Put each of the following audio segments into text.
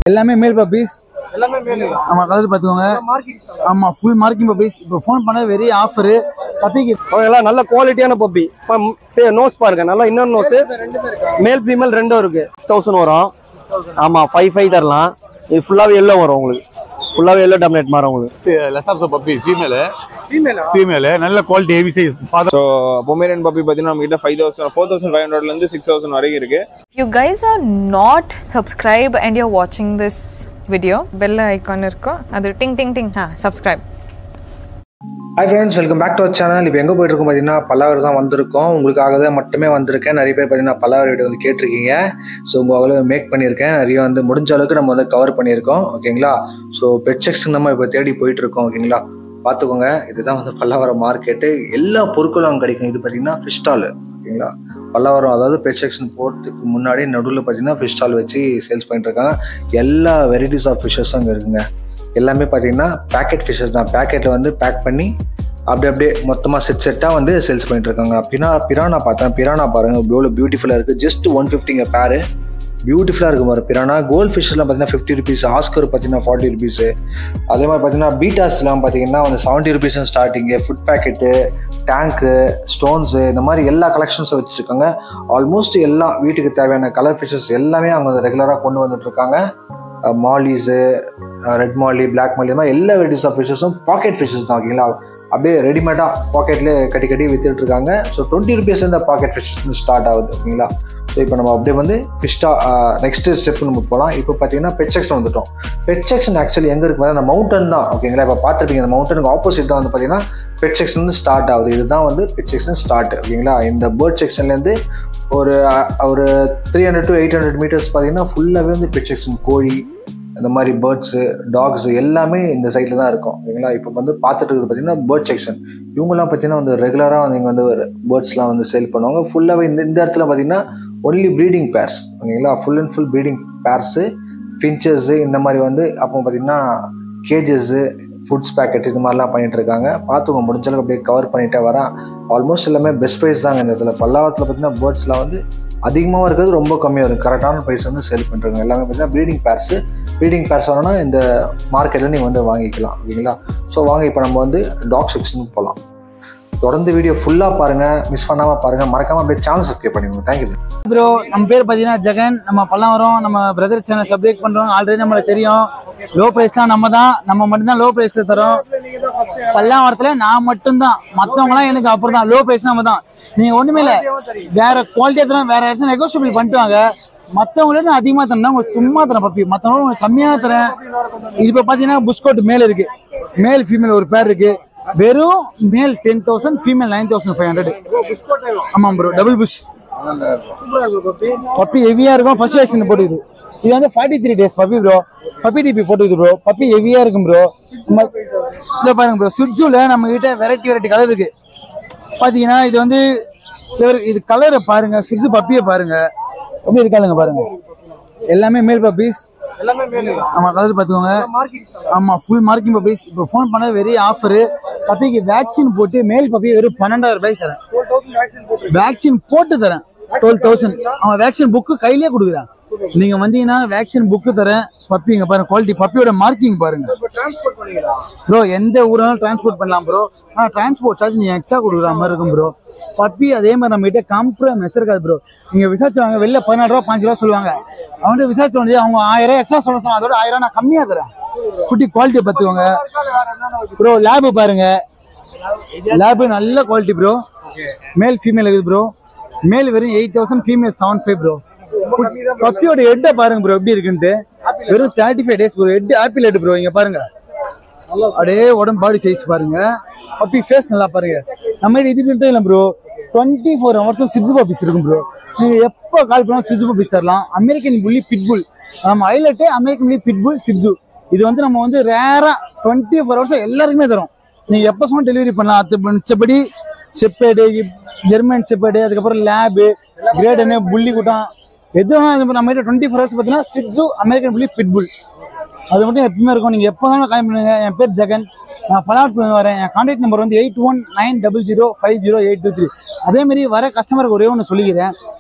எல்லாமே மேல் பப்பீஸ் எல்லாமே மேலு ஆமா கலர் பார்த்துக்கோங்க மார்க்கிங் ஆமா ஃபுல் மார்க்கிங் பப்பீஸ் இப்போ ஃபோன் பண்ண வெரி ஆஃபரு பப்பிக்கு எல்லாம் நல்ல குவாலிட்டியான பப்பி நோஸ் பாருங்க நல்லா இன்னொரு நோஸ் மேல் ஃபீமேல் ரெண்டும் இருக்கு சிக்ஸ் தௌசண்ட் வரும் ஆமாம் ஃபைவ் ஃபைவ் தரலாம் இது ஃபுல்லாகவே எல்லோ வரும் உங்களுக்கு ஃபுல்லாகவே எல்லோ டாமினேட் மாறும் உங்களுக்கு லெசாப்ஸ் பப்பி ஃபீமேல் ஃபீமேலா ஃபீமேல் நல்ல quality heavy size so Pomeranian puppy பார்த்தீங்கன்னா நம்ம கிட்ட five thousand four thousand five ஹண்ட்ரட்லேருந்து சிக்ஸ் தௌசண்ட் வரைக்கும் இருக்கு you guys are not subscribed and you're watching this video bell icon irko adu ting ting ting ha subscribe hi friends welcome back to our channel இப்போ எங்கே போயிட்டு இருக்கோம் பார்த்தீங்கன்னா பல்லாவர் தான் வந்திருக்கோம் உங்களுக்காக தான் மட்டுமே வந்திருக்கேன் நிறைய பேர் பார்த்தீங்கன்னா பல்லாவர் வீடியோ வந்து கேட்டிருக்கீங்க ஸோ உங்களுக்காக மேக் பண்ணியிருக்கேன் நிறைய வந்து முடிஞ்ச அளவுக்கு நம்ம வந்து கவர் பண்ணியிருக்கோம் ஓகேங்களா ஸோ பெட் செக்ஷன் நம்ம இப்போ தேடி போயிட்டு இருக்கோம் ஓகேங்களா பார்த்துக்கோங்க இதுதான் வந்து பல்லாவரம் மார்க்கெட்டு எல்லா பொருட்களும் அங்கே கிடைக்கும் இது பார்த்தீங்கன்னா ஃபிஷ் ஸ்டால் ஓகேங்களா பல்லாவரம் அதாவது பெட் செக்ஷன் போகிறதுக்கு முன்னாடி நடுவில் பார்த்தீங்கன்னா ஃபிஷ் ஸ்டால் வச்சு சேல்ஸ் பண்ணிட்டு இருக்காங்க எல்லா வெரைட்டிஸ் ஆஃப் ஃபிஷ்ஷஸும் அங்கே இருக்குங்க எல்லாமே பார்த்தீங்கன்னா பேக்கெட் ஃபிஷ்ஷஸ் தான் பேக்கெட்டில் வந்து பேக் பண்ணி அப்படியே அப்படியே மொத்தமாக செட் செட்டாக வந்து சேல்ஸ் பண்ணிட்டு இருக்காங்க பினா பிரானா பார்த்தேன் பிரானா பாருங்க எவ்வளோ பியூட்டிஃபுல்லாக இருக்குது ஜஸ்ட் ஒன் ஃபிஃப்டிங்க பேரு பியூட்டிஃபுல்லாக இருக்கும் பாரு பிரானா கோல்ட் ஃபிஷ்லாம் பார்த்தீங்கன்னா ஃபிஃப்டி ருபீஸ் ஆஸ்கர் பார்த்தீங்கன்னா ஃபார்ட்டி ருபீஸு அதே மாதிரி பார்த்தீங்கன்னா பீட்டாஸ்லாம் பார்த்தீங்கன்னா வந்து seventy rupees starting food packet tank stones இந்த மாதிரி எல்லா கலெக்ஷன்ஸும் வச்சுருக்காங்க ஆல்மோஸ்ட் எல்லா வீட்டுக்கு தேவையான கலர் ஃபிஷ்ஷஸ் எல்லாமே அவங்க ரெகுலராக கொண்டு வந்துட்டு இருக்காங்க மாலிஸு ரெட் மாலி பிளாக் மாலி இந்த மாதிரி எல்லா வெரைட்டிஸ் ஆஃப் ஃபிஷ்ஷஸும் பாக்கெட் ஃபிஷ்ஷஸ் தான் ஓகேங்களா அப்படியே ரெடிமேடாக பாக்கெட்லேயே கட்டி கட்டி வித்துட்டு இருக்காங்க ஸோ டுவெண்ட்டி ருபீஸ் இந்த பாக்கெட் ஃபிஷ் ஸ்டார்ட் ஆகுது ஓகேங்களா ஸோ இப்போ நம்ம அப்படியே வந்து ஃபிஷ்டா நெக்ஸ்ட் ஸ்டெப் நம்ம போகலாம் இப்போ பார்த்தீங்கன்னா பெட் செக்ஷன் வந்துட்டோம் பெட் செக்ஷன் ஆக்சுவலி எங்கே இருக்கு அந்த மவுண்டன் தான் ஓகேங்களா இப்போ பார்த்துருப்பீங்க அந்த மவுண்டனுக்கு ஆப்போசிட் தான் வந்து பார்த்தீங்கன்னா பெட் செக்ஷன் வந்து ஸ்டார்ட் ஆகுது இதுதான் வந்து பெட் செக்ஷன் ஸ்டார்ட் ஓகேங்களா இந்த பேர்ட் செக்ஷன்லேருந்து ஒரு அஹ், ஒரு three hundred to eight hundred metres பார்த்தீங்கன்னா ஃபுல்லாகவே வந்து பெட் செக்ஷன் கோழி இந்த மாதிரி பேர்ட்ஸு டாக்ஸு எல்லாமே இந்த சைடில் தான் இருக்கும் ஓகேங்களா இப்போ வந்து பார்த்துட்டு இருக்கிறது பார்த்தீங்கன்னா பேர்ட் செக்ஷன் இவங்கெல்லாம் பார்த்தீங்கன்னா வந்து ரெகுலராக வந்து இங்கே வந்து பேர்ட்ஸ்லாம் வந்து சேல் பண்ணுவாங்க ஃபுல்லாகவே இந்த இந்த இடத்துல பார்த்தீங்கன்னா ஒன்லி ப்ரீடிங் பேர்ஸ் ஓகேங்களா full and full breeding pairs finches இந்த மாதிரி வந்து அப்போ பார்த்தீங்கன்னா கேஜஸ்ஸு ஃபுட்ஸ் பேக்கெட் இது மாதிரிலாம் பண்ணிட்டு இருக்காங்க பார்த்துக்கோ முடிஞ்ச அளவுக்கு அப்படியே கவர் பண்ணிட்டே வரேன் ஆல்மோஸ்ட் எல்லாமே பெஸ்ட் ப்ரைஸ் தாங்க இந்த இடத்துல பல்லாவரத்தில் பார்த்தீங்கன்னா பேர்ட்ஸ்லாம் வந்து அதிகமாகவும் இருக்கிறது ரொம்ப கம்மியாக இருக்குது கரெக்டான ப்ரைஸ் வந்து சேல் பண்ணுறாங்க எல்லாமே பார்த்தீங்கன்னா ப்ரீடிங் பேர்ஸு ப்ரீடிங் பேர்ஸ் வேணும்னா இந்த மார்க்கெட்டில் நீங்கள் வந்து வாங்கிக்கலாம் ஓகேங்களா ஸோ வாங்க இப்போ நம்ம வந்து டாக் செக்ஷனுக்கு போகலாம் தொடர்ந்து வீடியோ ஃபுல்லாக பாருங்கள் மிஸ் பண்ணாமல் பாருங்கள் மறக்காமல் அப்படியே சேனல் சப்ஸ்கிரைப் பண்ணிக்கோங்க தேங்க்யூ ப்ரோ நம்ம பேர் பார்த்தீங்கன்னா ஜெகன் நம்ம பல்லாவரம் நம்ம பிரதர் சேனல் சப்ஸ்கிரைப் பண்ணுறோம் ஆல்ரெடி நம்மளுக்கு தெரியும் லோ ப்ரைஸ்லாம் நம்ம தான் நம்ம மட்டும்தான் லோ ப்ரைஸில் தரோம் பல்லாவரத்தில் நான் மட்டும்தான் மற்றவங்களாம் எனக்கு அப்புறம் தான் லோ ப்ரைஸ் நம்ம தான் நீங்கள் ஒன்றுமே இல்லை வேற குவாலிட்டியாக தரோம் வேற ஏதாச்சும் நெகோஷியபிள் பண்ணிட்டு வாங்க மற்றவங்களோட நான் அதிகமாக தரேன் உங்களுக்கு சும்மா தரேன் பப்பி மற்றவங்களோட உங்களுக்கு கம்மியாக தரேன் இப்போ பார்த்தீங்கன்னா புஷ்கோட் மேல் இருக்கு மேல் ஃபீமேல் ஒரு பேர் இருக்கு வெறும் male ten thousand female nine thousand five hundred ஆமாம் ப்ரோ டபுள் புஷ் பப்பி ஹெவியா இருக்கும் ஃபர்ஸ்ட் வேக்சின் போட்டுக்குது இது வந்து forty three days puppy bro puppy D போட்டுக்குது ப்ரோ பப்பி ஹெவியா இருக்கும் ப்ரோ இதை பாருங்க ப்ரோ சுட்ஜூல நம்ம கிட்ட வெரைட்டி வெரைட்டி கலர் இருக்கு பாத்தீங்கன்னா இது வந்து இது- இது கலரை பாருங்க சுட்ஜு பப்பியை பாருங்க எப்படி இருக்காளுங்க பாருங்க எல்லாமே மேல் பப்பீஸ் எல்லாமே மேலு ஆமா கலர் பார்த்துக்கோங்க மார்க்கிங் ஆமா ஃபுல் மார்க்கிங் பப்பீஸ் இப்போ ஃபோன் பண்ண வெரி ஆஃபரு பப்பிக்கு வேக்சின் போட்டு மேல் பப்பி வெறும் பன்னெண்டாயிரம் ரூபாய்க்கு தரேன் ஃபோர் தௌசண்ட் வேக்சின் போட்டு வேக்சின் போட்டு தரேன் டுவெல் தௌசண்ட் அவன் வேக்சின் புக்கு கையிலே கொடுக்குறான் நீங்க வந்தீங்கன்னா வேக்சின் புக்கு தரேன் பப்பி இங்க பாருங்க குவாலிட்டி பப்பியோட மார்க்கிங் பாருங்க இப்போ டிரான்ஸ்போர்ட் பண்ணிக்கலாம் ப்ரோ எந்த ஊராலும் டிரான்ஸ்போர்ட் பண்ணலாம் ப்ரோ ஆனா டிரான்ஸ்போர்ட் சார்ஜ் நீங்க எக்ஸ்ட்ரா கொடுக்குற மாதிரி இருக்கும் ப்ரோ பப்பி அதே மாதிரி நம்ம கிட்ட காம்ப்ரமைஸ் இருக்காது ப்ரோ நீங்க விசாரிச்சுவாங்க வெளில பதினாறு ரூபா பாஞ்சு ரூபா சொல்லுவாங்க அவங்க விசாரிச்சு வந்து அவங்க ஆயிரம் ரூபாய் எக்ஸ்ட்ரா சொல்ல சொன்னா அதோட ஆயிரம் ரூபாய் நான் கம்மியா தரேன் குட்டி குவாலிட்டியை பார்த்துக்கோங்க ப்ரோ லேபு பாருங்க லேபு நல்ல குவாலிட்டி ப்ரோ மேல் ஃபீமேல் இருக்குது ப்ரோ மேல் வெறும் eight thousand female seven five bro பப்பியோட ஹெட்டை பாருங்க ப்ரோ எப்படி இருக்குன்ட்டு வெறும் thirty five days bro head apple head bro இங்க பாருங்க அப்படியே உடம்பு பாடி சைஸ் பாருங்க பப்பி ஃபேஸ் நல்லா பாருங்க நம்ம இது மட்டும் இல்லை ப்ரோ டுவெண்ட்டி ஃபோர் ஹவர்ஸும் சிக்ஸ் பப்பீஸ் இருக்கும் ப்ரோ நீங்க எப்போ கால் பண்ணாலும் சிக்ஸ் பப்பீஸ் தரலாம் அமெரிக்கன் புள்ளி பிட்புல் நம்ம ஹைலைட்டு அமெரிக்கன் புள்ளி பிட்புல் சிக்ஸு இது வந்து நம்ம வந்து ரேரா டுவெண்ட்டி ஃபோர் ஹவர்ஸ் எல்லாருக்குமே தரோம் நீங்க எப்போ சொன்ன டெலிவரி பண்ணலாம் அது மிச்சபடி செப்பேடு ஜெர்மன் செப்பேடு அதுக்கப்புறம் லேபு கிரேடனு புள்ளி கூட்டம் எது வேணாலும் நம்ம கிட்ட டுவெண்ட்டி ஃபோர் ஹவர்ஸ் பார்த்தீங்கன்னா சிக்ஸு அமெரிக்கன் புள்ளி பிட்புல் அது மட்டும் எப்பவுமே இருக்கும் நீங்கள் எப்போ தானே கால் பண்ணுங்க என் பேர் ஜெகன் நான் பலாவரத்துலேருந்து வரேன் என் கான்டாக்ட் நம்பர் வந்து eight one nine double zero five zero eight two three அதேமாரி வர கஸ்டமருக்கு ஒரே ஒன்று சொல்லிக்கிறேன்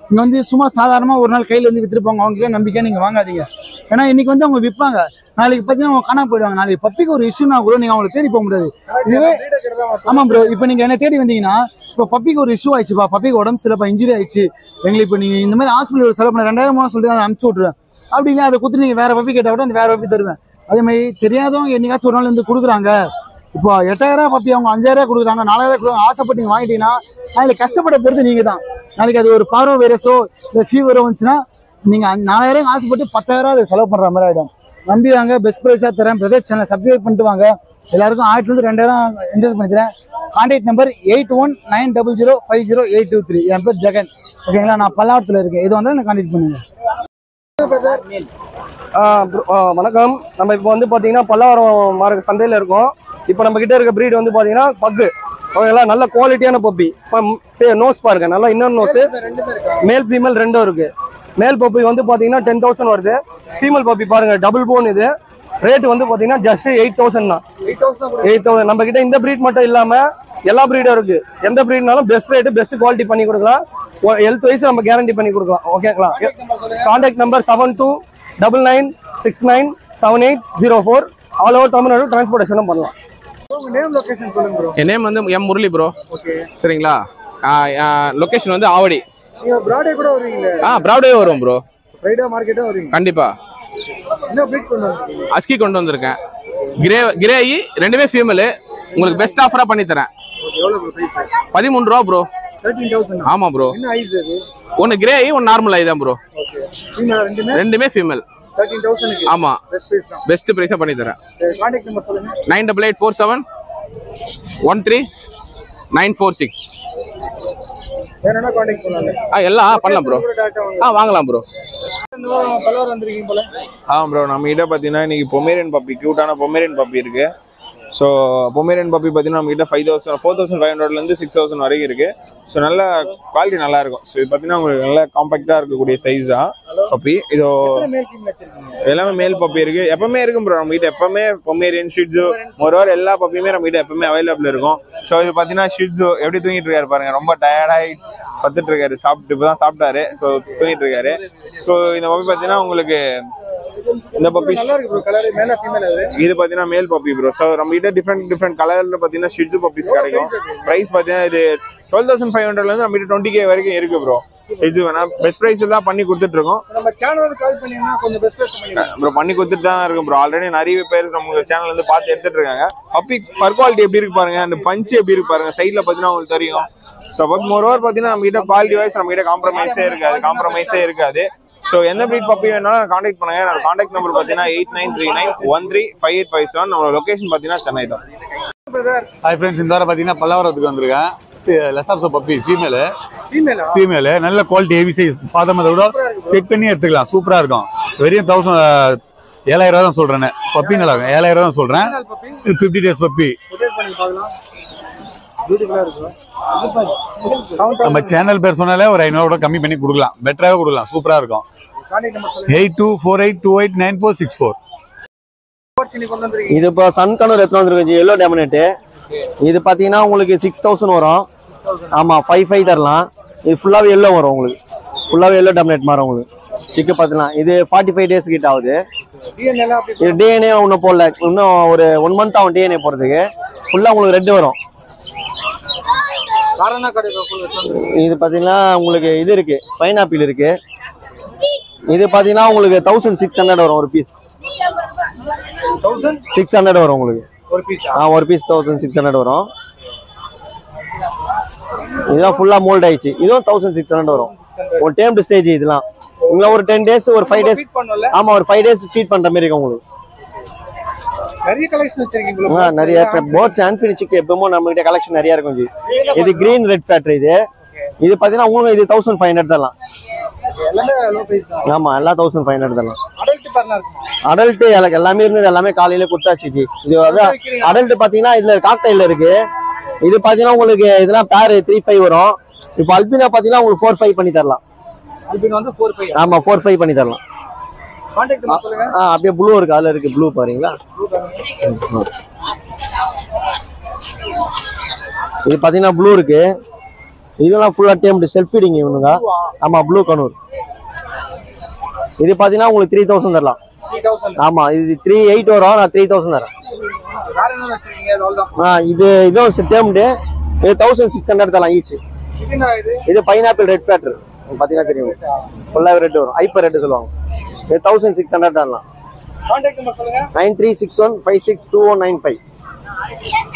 இங்க வந்து சும்மா சாதாரணமா ஒரு நாள் கையில வந்து வித்துருப்பாங்க அவங்க கிட்ட நம்பிக்கையா நீங்க வாங்காதீங்க ஏன்னா இன்னைக்கு வந்து அவங்க விற்பாங்க நாளைக்கு பார்த்தீங்கன்னா அவங்க காணாம போயிடுவாங்க நாளைக்கு பப்பிக்கு ஒரு இஷ்யூனா கூட நீங்க அவங்களை தேடி போக முடியாது இதுவே ஆமா ப்ரோ இப்போ நீங்க என்ன தேடி வந்தீங்கன்னா இப்போ பப்பிக்கு ஒரு இஷ்யூ ஆயிடுச்சுப்பா பப்பிக்கு உடம்பு சரியில்லப்பா இன்ஜுரி ஆயிடுச்சு எங்களுக்கு இப்போ நீங்க இந்த மாதிரி ஹாஸ்பிட்டல் செலவு பண்ண ரெண்டாயிரம் மூணு சொல்லிட்டு அதை அனுப்பிச்சு விட்ருவேன் அப்படி இல்லை அதை கொடுத்து நீங்க வேற பப்பி கேட்டா கூட அந்த வேற பப்பி தருவேன் அதே மாதிரி தெரியாதவங்க என்னைக்காச்சும் ஒரு நாள் வந்து கொடுக்குறாங்க இப்போ எட்டாயிரம் பப்பி அவங்க அஞ்சாயிரம் கொடுக்குறாங்க நாலாயிரம் கொடுக்குறாங்க ஆசைப்பட்டு நீங்க வாங்கிட்டீங்கன்னா நாளைக்கு கஷ்டப்பட பொறுத்து நீங்க தான் நாளைக்கு அது ஒரு பார்வை வைரஸோ இல்லை ஃபீவரோ வந்துச்சுன்னா நீங்க அந்த நாலாயிரம் ஆசைப்பட்டு பத்தாயிரம் அதை செலவு பண்ற மாதிரி ஆயிடும் நம்பி வாங்க பெஸ்ட் ப்ரைஸாக தரேன் பிரதர் சேனல் சப்ஸ்கிரைப் பண்ணிட்டு வாங்க எல்லாருக்கும் ஆயிரத்துலேருந்து ரெண்டாயிரம் இன்ட்ரெஸ்ட் பண்ணி தரேன் contact number eight one nine double zero five zero eight two three என் பேர் ஜெகன் ஓகேங்களா நான் பல்லாவரத்தில் இருக்கேன் இது வந்தால் எனக்கு கான்டாக்ட் பண்ணுங்க ஆ, bro- ஆ, வணக்கம் நம்ம இப்போ வந்து பார்த்தீங்கன்னா பல்லாவரம் மார்க் சந்தையில் இருக்கோம் இப்போ நம்ம கிட்ட இருக்க breed வந்து பார்த்தீங்கன்னா பக்கு ஓகேங்களா நல்ல குவாலிட்டியான பப்பி நோஸ் பாருங்க நல்லா இன்னொரு நோஸ் மேல் ஃபீமேல் ரெண்டும் இருக்கு மேல் பப்பி வந்து பார்த்தீங்கன்னா டென் தௌசண்ட் வருது ஃபீமேல் பப்பி பாருங்க டபுள் போன் இது ரேட் வந்து பார்த்தீங்கன்னா ஜஸ்ட் எயிட் தௌசண்ட் தான் எயிட் தௌசண்ட் நம்ம கிட்ட இந்த breed மட்டும் இல்லாம எல்லா ப்ரீடும் இருக்கு எந்த ப்ரீட்னாலும் பெஸ்ட் ரேட்டு பெஸ்ட் குவாலிட்டி பண்ணி கொடுக்கலாம் ஹெல்த் வைஸ் நம்ம கேரண்டி பண்ணி கொடுக்கலாம் ஓகேங்களா contact number seven two double nine six nine seven eight zero four all over Tamil Nadu டிரான்ஸ்போர்ட்டேஷனும் பண்ணலாம் என் நேம் வந்து எம் முரளி ப்ரோ சரிங்களா லொகேஷன் வந்து ஆவடி ப்ராடே கூட வருவீங்களே ஆ ப்ராடே வரும் ப்ரோ ஃப்ரைடே மார்க்கெட்டாக வருவீங்க கண்டிப்பா என்ன ப்ரீட் கொண்டு வந்தீங்க அஸ்கி கொண்டு வந்திருக்கேன் கிரே கிரேயி ரெண்டுமே ஃபீமேலு உங்களுக்கு பெஸ்ட் ஆஃபரா பண்ணி தரேன் எவ்வளோ ப்ரைஸ் பதிமூணு ரூபா ப்ரோ தேர்ட்டீன் தௌசண்ட் ஆமா ப்ரோ என்ன ஐஸ் அது ஒன்னு கிரேயி ஒன்னு நார்மல் ஐ தான் ப்ரோ ஓகே ஃபீமேல் ரெண்டுமே ரெண்டுமே ஃபீமேல் தேர்ட்டீன் தௌசண்ட்க்கு ஆமா பெஸ்ட் ப்ரைஸ் தான் பெஸ்ட் ப்ரைஸா பண்ணி தரேன் கான்டாக்ட் நம்பர் சொல்லுங்க nine double eight four seven one three nine four six வேற என்ன கான்டாக்ட் பண்ணலாங்க ஆ எல்லாம் பண்ணலாம் ப்ரோ ஆ வாங்கலாம் ப்ரோ கலர் வந்திருக்கீங்க போல ஆ ப்ரோ நம்ம கிட்ட பார்த்தீங்கன்னா இன்னைக்கு பொமேரியன் பப்பி க்யூட்டான பொமேரியன் பப்பி இருக்கு ஸோ பொமேரியன் பப்பி பார்த்தீங்கன்னா நம்ம கிட்ட five thousand four thousand five ஹண்ட்ரட்லேருந்து சிக்ஸ் தௌசண்ட் வரைக்கும் இருக்கு ஸோ நல்ல குவாலிட்டி நல்லா இருக்கும் ஸோ இது பார்த்தீங்கன்னா உங்களுக்கு நல்ல காம்பாக்டாக இருக்கக்கூடிய சைஸ் தான் பப்பி இதோ மேல் ஃபீமேல் வச்சிருக்கீங்க எல்லாமே மேல் பப்பி இருக்கு எப்பவுமே இருக்கும் ப்ரோ நம்ம கிட்ட எப்பவுமே பொமேரியன் ஷிட்ஸு மொரோவர் எல்லா பப்பியுமே நம்ம கிட்ட எப்பவுமே அவைலபிள் இருக்கும் ஸோ இது பார்த்தீங்கன்னா ஷிட்ஸு எப்படி தூங்கிட்டு இருக்காரு பாருங்க ரொம்ப டயர்டாகி பத்துட்டு இருக்காரு சாப்பிட்டு இப்போ தான் சாப்பிட்டாரு ஸோ தூங்கிட்டு இருக்காரு ஸோ இந்த பப்பி பார்த்தீங்கன்னா உங்களுக்கு இந்த பப்பி நல்லா இருக்கு ப்ரோ கலர் மேல ஃபீமேல் அது இது பார்த்தீங்கன்னா மேல் பப்பி ப்ரோ ஸோ நம்ம கிட்ட டிஃப்ரெண்ட் டிஃப்ரெண்ட் கலர்ல பார்த்தீங்கன்னா ஷிட்ஸு பப்பீஸ் கிடைக்கும் ப்ரைஸ் பார்த்தீங்கன்னா இது டுவெல் தௌசண்ட் ஃபைவ் ஹண்ட்ரட்லேருந்து நம்ம கிட்ட டுவெண்ட்டி கே வரைக்கும் இருக்கு ப்ரோ இது வேணா பெஸ்ட் ப்ரைஸ் தான் பண்ணி கொடுத்துட்டு இருக்கோம் நம்ம சேனலுக்கு கால் பண்ணீங்கன்னா கொஞ்சம் பெஸ்ட் ப்ரைஸ் பண்ணிடுங்க ப்ரோ பண்ணி கொடுத்துட்டு தான் இருக்கும் ப்ரோ ஆல்ரெடி நிறைய பேர் நம்ம சேனல் வந்து பார்த்து எடுத்துட்டு இருக்காங்க பப்பி பர் குவாலிட்டி எப்படி இருக்கு பாருங்க அந்த பஞ்ச் எப்படி இருக்கு பாருங்க சைட்ல பார்த்தீங்கன்னா உங்களுக்கு தெரியும் ஸோ பட் மோர் ஓவர் பார்த்தீங்கன்னா நம்ம கிட்ட குவாலிட்டி வைஸ் நம்ம கிட்ட காம்ப்ரமைஸே இருக்காது காம்ப்ரமைஸே இருக்காது ஸோ எந்த ப்ரீட் பப்பி வேணாலும் காண்டாக்ட் பண்ணுங்க என்னோட காண்டாக்ட் நம்பர் பார்த்தீங்கன்னா eight nine three nine one three five eight five seven நம்மளோட லொகேஷன் பார்த்தீங்கன்னா சென்னை தான் ஹாய் ஃப்ரெண்ட்ஸ் இந்த வாரம் பார்த்தீங்கன்னா பல்லாவரத்துக்கு வந்திருக்கேன் லெசாப்ஸோ பப்பி ஃபீமேலு ஃபீமேலா ஃபீமேலு நல்ல குவாலிட்டி ஹெவி சைஸ் பார்த்தோம் விட செக் பண்ணி எடுத்துக்கலாம் சூப்பராக இருக்கும் வெறும் தௌசண்ட் ஏழாயிரம் ரூபா தான் சொல்கிறேன் பப்பி நல்லா இருக்கும் ஏழாயிரம் ரூபா தான் சொல்கிறேன் puppy fifty days puppy rotate பண்ணி பார்க்கலாம் பியூட்டிஃபுல்லா இருக்கும் இது பாரு. Sound நம்ம சேனல் பேர் சொன்னாலே ஒரு ஐநூறு கூட கம்மி பண்ணி கொடுக்கலாம் பெட்டராகவே கொடுக்கலாம் சூப்பராக இருக்கும் கான்டாக்ட் நம்பர் சொல்லுங்க eight two four eight two eight nine four six four இன்னைக்கு கொண்டு வந்திருக்கீங்க இது இப்போ சன் கலர் எடுத்து வந்துருக்கு எல்லோ டேமினேட்டு இது பார்த்தீங்கன்னா உங்களுக்கு சிக்ஸ் தௌசண்ட் வரும் ஆமாம் ஃபைவ் ஃபைவ் தரலாம் இது ஃபுல்லாகவே எல்லோ வரும் உங்களுக்கு ஃபுல்லாகவே எல்லோ டேமினேட் மாறும் உங்களுக்கு சிக்கு பார்த்துக்கலாம் இது ஃபார்ட்டி ஃபைவ் டேஸ் கிட்ட ஆகுது டிஎன்ஏ எல்லாம் அப்படி இது டிஎன்ஏ இன்னும் போடல இன்னும் ஒரு ஒன் மந்த் ஆகும் டிஎன்ஏ போகிறதுக்கு ஃபுல்லாக உங்களுக்கு ரெட் வரும் காரணா கிடைக்கும் full எடுத்து வந்திருக்கீங்க. இது பார்த்தீங்கன்னா உங்களுக்கு இது இருக்கு பைனாப்பிள் இருக்கு இது பார்த்தீங்கன்னா உங்களுக்கு தௌசண்ட் சிக்ஸ் ஹண்ட்ரட் வரும் ஒரு பீஸ் சிக்ஸ் ஹண்ட்ரட் வரும் உங்களுக்கு ஒரு பீஸா ஆ ஒரு பீஸ் தௌசண்ட் சிக்ஸ் ஹண்ட்ரட் வரும் இதெல்லாம் ஃபுல்லாக மோல்ட் ஆயிடுச்சு இதுவும் தௌசண்ட் சிக்ஸ் ஹண்ட்ரட் வரும் ஒரு டேம் ஸ்டேஜ் இதெல்லாம் உங்களை ஒரு டென் டேஸ் ஒரு ஃபைவ் டேஸ் ஃபீட் பண்ணல ஆமா ஒரு ஃபைவ் டேஸ் ஃபீட் பண்ற மாதிரி இருக்கும் உங்களுக்கு நிறைய கலெக்ஷன் வச்சிருக்கீங்க ஆ, நிறைய போட்ஸ் அண்ட் ஃபினிஷுக்கு எப்பவுமே நம்ம கிட்ட கலெக்ஷன் நிறைய இருக்கும் ஜி இது கிரீன் ரெட் ஃபேக்டரி இது இது பார்த்தீங்கன்னா உங்களுக்கு இது தௌசண்ட் ஃபைவ் ஹண்ட்ரட் தரலாம் எல்லாமே லோ பிரைஸ் தான் ஆமா எல்லாம் தௌசண்ட் ஃபைவ் ஹண்ட்ரட் தரலாம் அடல்ட் பார்னா இருக்குமா அடல்ட் எனக்கு எல்லாமே இருந்தது எல்லாமே காலையில கொடுத்தாச்சு ஜி இது வந்து அடல்ட் பாத்தீங்கன்னா இதுல காக்டைல் இருக்கு இது பாத்தீங்கன்னா உங்களுக்கு இதெல்லாம் பேர் த்ரீ ஃபைவ் வரும் இப்போ அல்பினா பாத்தீங்கன்னா உங்களுக்கு ஃபோர் ஃபைவ் பண்ணி தரலாம் இது வந்து ஃபோர் ஃபைவ் ஆமா ஃபோர் ஃபைவ் பண்ணி தரலாம் கான்டாக்ட் நம்பர் சொல்லுங்க ஆ அப்படியே ப்ளூ இருக்கு அதுல இருக்கு ப்ளூ பாருங்களா இது பாத்தீங்கன்னா ப்ளூ இருக்கு இதெல்லாம் ஃபுல்லாக டேம்டு செல்ஃப் ஃபீடிங் இவனுங்க ஆமாம் ப்ளூ கனூர் இது பார்த்தீங்கன்னா உங்களுக்கு த்ரீ தௌசண்ட் தரலாம் ஆமாம் இது த்ரீ எயிட் வரும் நான் த்ரீ தௌசண்ட் தரேன் வேற என்ன வச்சிருக்கீங்க அவ்வளவுதான் ஆ இது இதுவும் டேம்டு இது தௌசண்ட் சிக்ஸ் ஹண்ட்ரட் தரலாம் ஈச் இது என்ன இது இது பைனாப்பிள் ரெட் ஃபேக்டர் பார்த்தீங்கன்னா தெரியும் ஃபுல்லாகவே ரெட் வரும் ஐப்பர் ரெட் சொல்லுவாங்க இது தௌசண்ட் சிக்ஸ் ஹண்ட்ரட் தரலாம் கான்டாக்ட் நம்பர் சொல்லுங்க nine three six one five six two one nine five